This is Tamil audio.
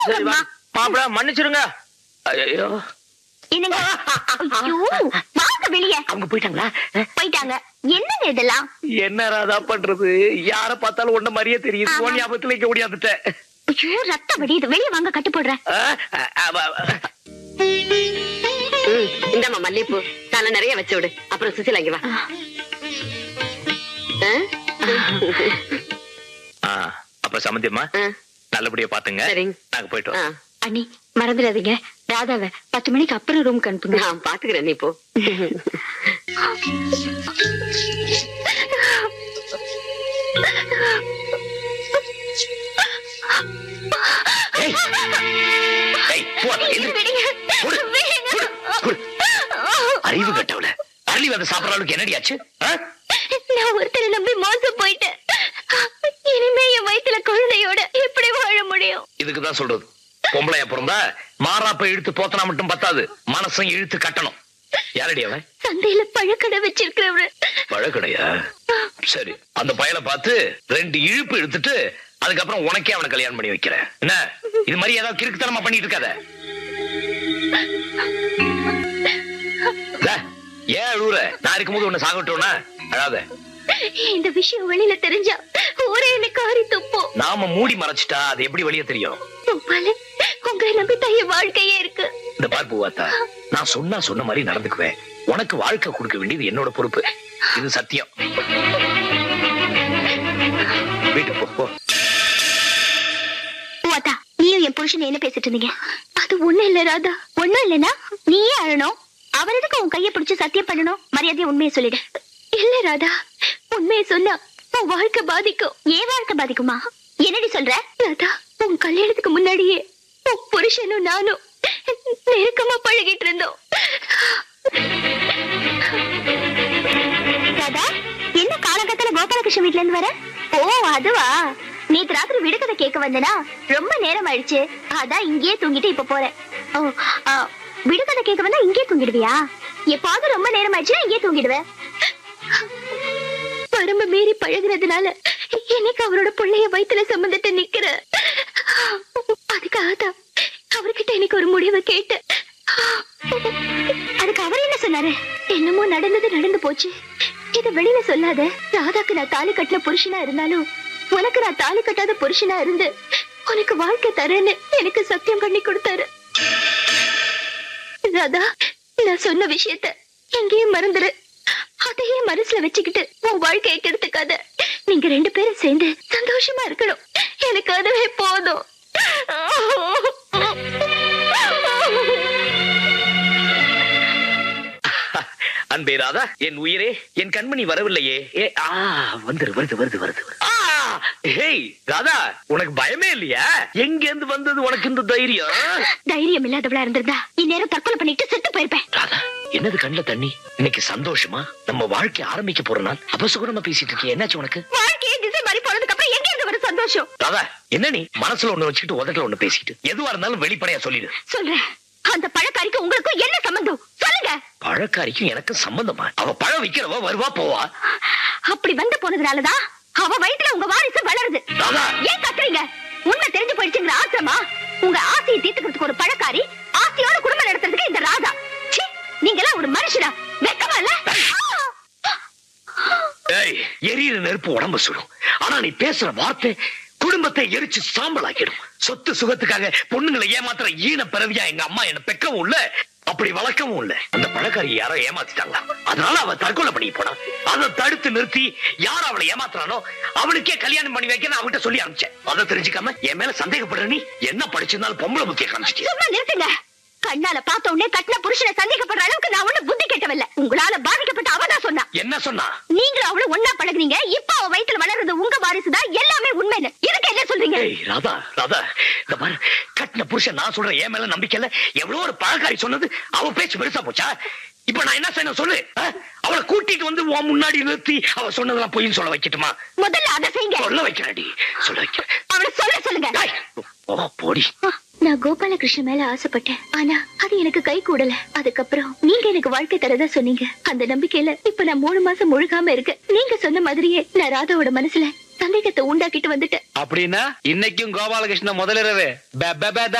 சரி வா மாப்பிள மன்னிச்சிருங்க ஐயோ என்னங்க ஐயோ வாங்க வெளிய அவங்க போயிட்டாங்களா போயிட்டாங்க என்னங்க இதெல்லாம் என்ன ராதா பண்றது யார பார்த்தாலும் ஒண்ணு மாதிரியே தெரியுது ஆமா. உன் ஞாபகத்துல இங்க ஓடியாந்துட்டேன் ஐயோ ரத்தம் வடியுது வெளிய வாங்க கட்டு போடுறேன் ஆ, ஆ, ஆ, ஆ. ம், இந்தாம்மா மல்லிப்பூ தலை நிறைய வச்சு விடு அப்புறம் சுசிலா இங்க வா ஆ? ஆ, அப்ப சமந்தியம்மா ஆ, நல்லபடியா பாத்துங்க சரிங்க நாங்க போயிட்டு ஆ, வரோம் அண்ணி மறந்துடாதீங்க ராதாவை பத்து மணிக்கு அப்புறம் ரூமுக்கு அனுப்புங்க நான் பாத்துக்கிறேன் நீ போ ஏய். ஏய், போ, எந்திரி. விடுங்க. குடு, விடுங்க. குடு, குடு. அறிவு கட்டவள அள்ளி வந்து சாப்பிடற அளவுக்கு என்னடி ஆச்சு ஆ? நான் ஒருத்தரை நம்பி மோசம் போயிட்டேன் இனிமே என் வயித்துல குழந்தையோட எப்படி வாழ முடியும் இதுக்குதான் சொல்றது பொம்பளைய பிறந்தா மாறாப்ப இழுத்து போத்தனா மட்டும் பத்தாது மனசும் இழுத்து கட்டணும் யாரடி அவன் சந்தையில பழக்கடை வச்சிருக்கிறவரு பழக்கடையா சரி அந்த பயலை பார்த்து ரெண்டு இழுப்பு இழுத்துட்டு அதுக்கப்புறம் உனக்கே அவனை கல்யாணம் பண்ணி வைக்கிறேன் என்ன இது மாதிரி ஏதாவது கிறுக்குத்தனமா பண்ணிட்டு இருக்காத டே, ஏன் அழுவுற நான் இருக்கும்போது உன்னை சாகட்டோம்னா அழாத இந்த விஷயம் வெளியில தெரிஞ்சா ஊரே என்ன காரி துப்போம் நாம மூடி மறைச்சிட்டா அது எப்படி வெளியே தெரியும் உப்பால உங்களை நம்பி தான் என் வாழ்க்கையே இருக்கு இந்த பார்ப்பு வாத்தா நான் சொன்னா சொன்ன மாதிரி நடந்துக்குவேன் உனக்கு வாழ்க்கை கொடுக்க வேண்டியது என்னோட பொறுப்பு இது சத்தியம் வீட்டுக்கு போ, போ வாத்தா நீயும் என் புருஷன் என்ன பேசிட்டு இருந்தீங்க அது ஒண்ணு இல்ல ராதா ஒண்ணும் இல்லனா நீயே அழணும் அவர் எதுக்கு உன் கைய பிடிச்சு சத்தியம் பண்ணணும் மரியாதையா உண்மையை சொல்லிடு இல்ல ராதா உண்மையை சொன்னா உன் வாழ்க்கை பாதிக்கும் ஏன் வாழ்க்கை பாதிக்குமா என்னடி சொல்ற ராதா உன் கல்யாணத்துக்கு முன்னாடியே உன் புருஷனும் நானும் நெருக்கமா பழகிட்டு இருந்தோம் ராதா என்ன காலகட்டத்துல கோபாலகிருஷ்ணன் வீட்ல இருந்து வர ஓ அதுவா நேத்து ராத்திரி விடுகதை கேட்க வந்தனா ரொம்ப நேரம் ஆயிடுச்சு அதான் இங்கேயே தூங்கிட்டு இப்ப போறேன் ஓ ஆ, விடுகதை கேட்க வந்தா இங்கேயே தூங்கிடுவியா எப்பாவது ரொம்ப நேரம் ஆயிடுச்சுன்னா இங்கேயே தூங்கிடுவேன் வரம்பு மீறி பழகுறதுனால எனக்கு அவரோட பிள்ளைய வயித்துல சம்பந்தத்தை நிக்கிற அதுக்காக தான் அவர்கிட்ட எனக்கு ஒரு முடிவை கேட்டு அதுக்கு அவர் என்ன சொன்னாரு என்னமோ நடந்தது நடந்து போச்சு இத வெளியில சொல்லாத ராதாக்கு நான் தாலி கட்டின புருஷனா இருந்தாலும் உனக்கு நான் தாலி கட்டாத புருஷனா இருந்து உனக்கு வாழ்க்கை தரேன்னு எனக்கு சத்தியம் பண்ணி கொடுத்தாரு ராதா நான் சொன்ன விஷயத்த எங்கேயும் மறந்துரு அதையே மனசுல வச்சுக்கிட்டு உன் வாழ்க்கையை கெடுத்துக்காத நீங்க ரெண்டு பேரும் சேர்ந்து சந்தோஷமா இருக்கணும் எனக்கு அதுவே போதும் அன்பே ராதா என் உயிரே என் கண்மணி வரவில்லையே ஏ ஆ வந்துரு வருது வருது வருது வருது. ஆ, ஹேய் ராதா உனக்கு பயமே இல்லையா எங்க இருந்து வந்தது உனக்கு இந்த தைரியம் தைரியம் இல்லாதவளா இருந்திருந்தா இந்நேரம் தற்கொலை பண்ணிட்டு செத்து போயிருப்பேன் ராதா என்னது கண்ணுல தண்ணி இன்னைக்கு சந்தோஷமா நம்ம வாழ்க்கை ஆரம்பிக்க போற நாள் அபசுகுணமா பேசிட்டு இருக்கிய என்னாச்சு உனக்கு வாழ்க்கையே திசை மாறி போனதுக்கு அப்புறம் எங்க இருந்து வரும் சந்தோஷம் ராதா என்ன நீ மனசுல ஒண்ணு வச்சுக்கிட்டு உதட்டுல ஒண்ணு பேசிட்டு எதுவா இருந்தாலும் வெளிப்படையா சொல்லிடு சொல்றேன் அந்த பழக்காரிக்கு உங்களுக்கும் என்ன சம்பந்தம் சொல்லுங்க பழக்காரிக்கும் எனக்கு சம்பந்தமா அவ பழம் விக்கிறவ வருவா போவா அப்படி வந்து போனதுனாலதான் அவ வயித்துல உங்க வாரிசு வளருது ராதா ஏன் கத்துறீங்க உண்மை தெரிஞ்சு போயிடுச்சுங்கிற ஆத்திரமா உங்க ஆசையை தீர்த்துக்கிறதுக்கு ஒரு பழக்காரி ஆசையோட குடும்பம் நடத்துறதுக்கு இந்த ராதா ச்சீ, நீங்கெல்லாம் ஒரு மனுஷனா வெக்கமா இல்ல ஏய் எரியிற நெருப்பு உடம்பு சுடும் ஆனா நீ பேசுற வார்த்தை குடும்பத்தை எரிச்சு சாம்பலாக்கிடும் சொத்து சுகத்துக்காக பொண்ணுங்களை ஏமாத்துற ஈன பிறவியா எங்க அம்மா என்ன பெக்கவும் இல்ல அப்படி வளர்க்கவும் இல்ல அந்த பழக்காரி யாரோ ஏமாத்திட்டாங்களா அதனால அவ தற்கொலை பண்ணி போனா அதை தடுத்து நிறுத்தி யார் அவளை ஏமாத்துறானோ அவளுக்கே கல்யாணம் பண்ணி வைக்க நான் அவகிட்ட சொல்லி அனுப்பிச்சேன் அதை தெரிஞ்சுக்காம என் மேல சந்தேகப்படுற நீ என்ன படிச்சிருந்தாலும் பொம்பளை புத்திய காமிச்சிட்டியா சும்மா நிறுத்துங்க கண்ணால பார்த்த உடனே கட்டின புருஷனை சந்தேகப்படுற அளவுக்கு நான் ஒண்ணு புத்தி கெட்டவில்ல உங்களால பாதிக்கப்பட்ட அவதான் சொன்னா என்ன சொன்னா நீங்களும் அவளும் ஒன்னா பழகுனீங்க இப்ப அவ வயித்துல வளர்றது உங்க வாரிசுதான் எல்லாமே உண்மைன்னு இதுக்கு என்ன சொல்றீங்க ஏய் ராதா ராதா இந்த பாரு கட்டின புருஷன் நான் சொல்றேன் என் மேல நம்பிக்கை இல்ல எவ்வளவு ஒரு பழக்காரி சொன்னது அவ பேச்சு பெருசா போச்சா இப்ப நான் என்ன செய்யணும் சொல்லு ஆ? அவளை கூட்டிட்டு வந்து உன் முன்னாடி நிறுத்தி அவ சொன்னதெல்லாம் பொய்ன்னு சொல்ல வைக்கட்டுமா முதல்ல அதை செய்யுங்க சொல்ல வைக்கிறேன்டி சொல்ல வைக்கிறேன் அவளை சொல்ல சொல்லுங்க ஏய், ஓ போடி நான் கோபாலகிருஷ்ணன் மேல ஆசைப்பட்டேன் ஆனா அது எனக்கு கை கூடல அதுக்கப்புறம் நீங்க எனக்கு வாழ்க்கை தரதா சொன்னீங்க அந்த நம்பிக்கையில இப்ப நான் மூணு மாசம் முழுகாம இருக்கேன் நீங்க சொன்ன மாதிரியே நான் ராதாவோட மனசுல சந்தேகத்தை உண்டாக்கிட்டு வந்துட்டேன் அப்படின்னா இன்னைக்கும் கோபாலகிருஷ்ண முதலிரவு